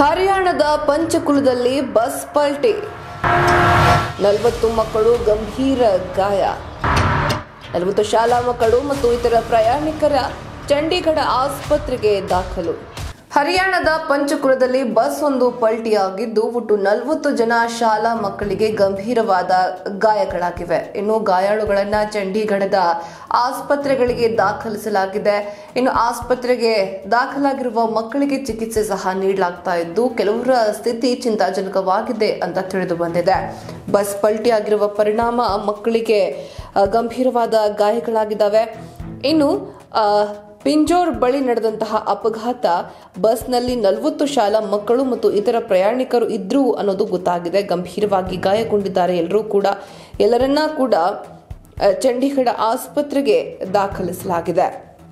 ಹರಿಯಾಣದ ಪಂಚಕುಲದಲ್ಲಿ ಬಸ್ ಪಲ್ಟಿ ನಲವತ್ತು ಮಕ್ಕಳು ಗಂಭೀರ ಗಾಯ ನಲವತ್ತು ಶಾಲಾ ಮಕ್ಕಳು ಮತ್ತು ಇತರ ಪ್ರಯಾಣಿಕರ ಚಂಡೀಗಢ ಆಸ್ಪತ್ರೆಗೆ ದಾಖಲು ಹರಿಯಾಣದ ಪಂಚಕುಲದಲ್ಲಿ ಬಸ್ ಒಂದು ಪಲ್ಟಿಯಾಗಿದ್ದು ಒಟ್ಟು ನಲವತ್ತು ಜನ ಶಾಲಾ ಮಕ್ಕಳಿಗೆ ಗಂಭೀರವಾದ ಗಾಯಗಳಾಗಿವೆ ಇನ್ನು ಗಾಯಾಳುಗಳನ್ನ ಚಂಡೀಗಢದ ಆಸ್ಪತ್ರೆಗಳಿಗೆ ದಾಖಲಿಸಲಾಗಿದೆ ಇನ್ನು ಆಸ್ಪತ್ರೆಗೆ ದಾಖಲಾಗಿರುವ ಮಕ್ಕಳಿಗೆ ಚಿಕಿತ್ಸೆ ಸಹ ನೀಡಲಾಗ್ತಾ ಇದ್ದು ಕೆಲವರ ಸ್ಥಿತಿ ಚಿಂತಾಜನಕವಾಗಿದೆ ಅಂತ ತಿಳಿದು ಬಂದಿದೆ ಬಸ್ ಪಲ್ಟಿಯಾಗಿರುವ ಪರಿಣಾಮ ಮಕ್ಕಳಿಗೆ ಆ, ಗಂಭೀರವಾದ ಗಾಯಗಳಾಗಿದ್ದಾವೆ ಇನ್ನು ಆ, ಪಿಂಜೋರ್ ಬಳಿ ನಡೆದಂತಹ ಅಪಘಾತ ಬಸ್ನಲ್ಲಿ ನಲವತ್ತು ಶಾಲಾ ಮಕ್ಕಳು ಮತ್ತು ಇತರ ಪ್ರಯಾಣಿಕರು ಇದ್ರು ಅನ್ನೋದು ಗೊತ್ತಾಗಿದೆ ಗಂಭೀರವಾಗಿ ಗಾಯಗೊಂಡಿದ್ದಾರೆ ಎಲ್ಲರೂ ಕೂಡ ಎಲ್ಲರನ್ನ ಕೂಡ ಆ, ಚಂಡೀಗಢ ಆಸ್ಪತ್ರೆಗೆ ದಾಖಲಿಸಲಾಗಿದೆ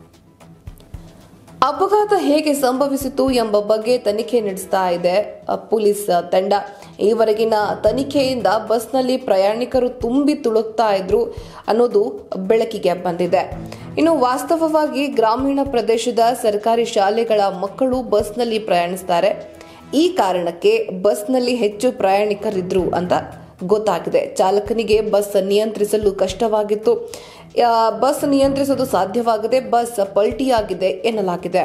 ಅಪಘಾತ ಹೇಗೆ ಸಂಭವಿಸಿತು ಎಂಬ ಬಗ್ಗೆ ತನಿಖೆ ನಡೆಸ್ತಾ ಇದೆ ಅ, ಪೊಲೀಸ್ ತಂಡ ಈವರೆಗಿನ ತನಿಖೆಯಿಂದ ಬಸ್ನಲ್ಲಿ ಪ್ರಯಾಣಿಕರು ತುಂಬಿ ತುಳುಕ್ತಾ ಇದ್ರು ಅನ್ನೋದು ಬೆಳಕಿಗೆ ಬಂದಿದೆ ಇನ್ನು ವಾಸ್ತವವಾಗಿ ಗ್ರಾಮೀಣ ಪ್ರದೇಶದ ಸರ್ಕಾರಿ ಶಾಲೆಗಳ ಮಕ್ಕಳು ಬಸ್ನಲ್ಲಿ ಪ್ರಯಾಣಿಸ್ತಾರೆ ಈ ಕಾರಣಕ್ಕೆ ಬಸ್ನಲ್ಲಿ ಹೆಚ್ಚು ಪ್ರಯಾಣಿಕರಿದ್ರು ಅಂತ ಗೊತ್ತಾಗಿದೆ ಚಾಲಕನಿಗೆ ಬಸ್ ನಿಯಂತ್ರಿಸಲು ಕಷ್ಟವಾಗಿತ್ತು ಆ, ಬಸ್ ನಿಯಂತ್ರಿಸಲು ಸಾಧ್ಯವಾಗದೆ ಬಸ್ ಪಲ್ಟಿಯಾಗಿದೆ ಎನ್ನಲಾಗಿದೆ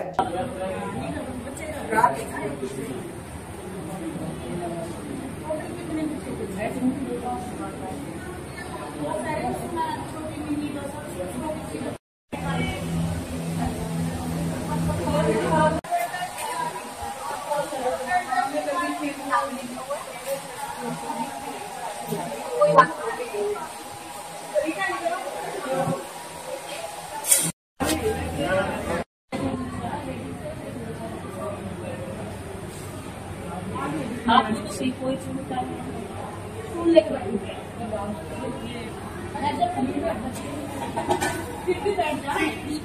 आप मुझे से कोई चिंता नहीं फूल लेके बैठूंगे फिर भी बैठ जा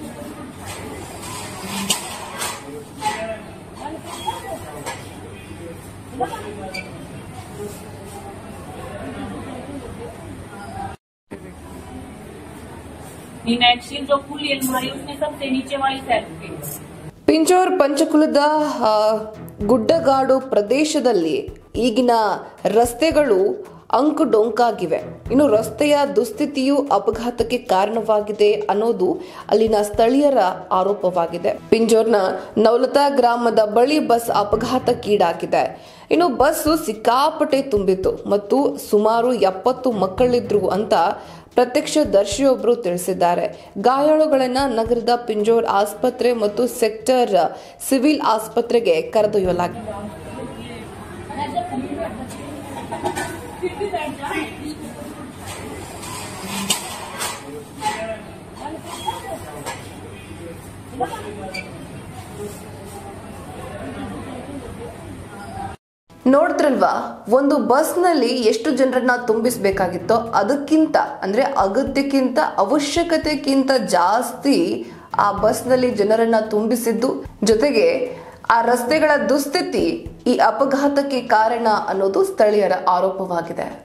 मीनाक्षी जो खुली अलमारी उसने सबसे नीचे वाली सेल्फ की ಪಿಂಜೋರ್ ಪಂಚಕುಲದ ಆ, ಗುಡ್ಡಗಾಡು ಪ್ರದೇಶದಲ್ಲಿ ಈಗಿನ ರಸ್ತೆಗಳು ಅಂಕು ಡೊಂಕಾಗಿವೆ ಇನ್ನು ರಸ್ತೆಯ ದುಸ್ಥಿತಿಯು ಅಪಘಾತಕ್ಕೆ ಕಾರಣವಾಗಿದೆ ಅನ್ನೋದು ಅಲ್ಲಿನ ಸ್ಥಳೀಯರ ಆರೋಪವಾಗಿದೆ ಪಿಂಜೋರ್ನ ನವಲತಾ ಗ್ರಾಮದ ಬಳಿ ಬಸ್ ಅಪಘಾತಕ್ಕೀಡಾಗಿದೆ ಇನ್ನು ಬಸ್ಸು ಸಿಕ್ಕಾಪಟ್ಟೆ ತುಂಬಿತ್ತು ಮತ್ತು ಸುಮಾರು ಎಪ್ಪತ್ತು ಮಕ್ಕಳಿದ್ರು ಅಂತ ಪ್ರತ್ಯಕ್ಷದರ್ಶಿಯೊಬ್ಬರು ತಿಳಿಸಿದ್ದಾರೆ ಗಾಯಾಳುಗಳನ್ನ ನಗರದ ಪಿಂಜೋರ್ ಆಸ್ಪತ್ರೆ ಮತ್ತು ಸೆಕ್ಟರ್ ಸಿವಿಲ್ ಆಸ್ಪತ್ರೆಗೆ ಕರೆದೊಯ್ಯಲಾಗಿದೆ फिर भी बैठ जा ನೋಡಿದ್ರಲ್ವಾ ಒಂದು ಬಸ್ನಲ್ಲಿ ಎಷ್ಟು ಜನರನ್ನ ತುಂಬಿಸ್ಬೇಕಾಗಿತ್ತೋ ಅದಕ್ಕಿಂತ ಅಂದ್ರೆ ಅಗತ್ಯಕ್ಕಿಂತ ಅವಶ್ಯಕತೆಗಿಂತ ಜಾಸ್ತಿ ಆ ಬಸ್ನಲ್ಲಿ ಜನರನ್ನ ತುಂಬಿಸಿದ್ದು ಜೊತೆಗೆ ಆ ರಸ್ತೆಗಳ ದುಸ್ಥಿತಿ ಈ ಅಪಘಾತಕ್ಕೆ ಕಾರಣ ಅನ್ನೋದು ಸ್ಥಳೀಯರ ಆರೋಪವಾಗಿದೆ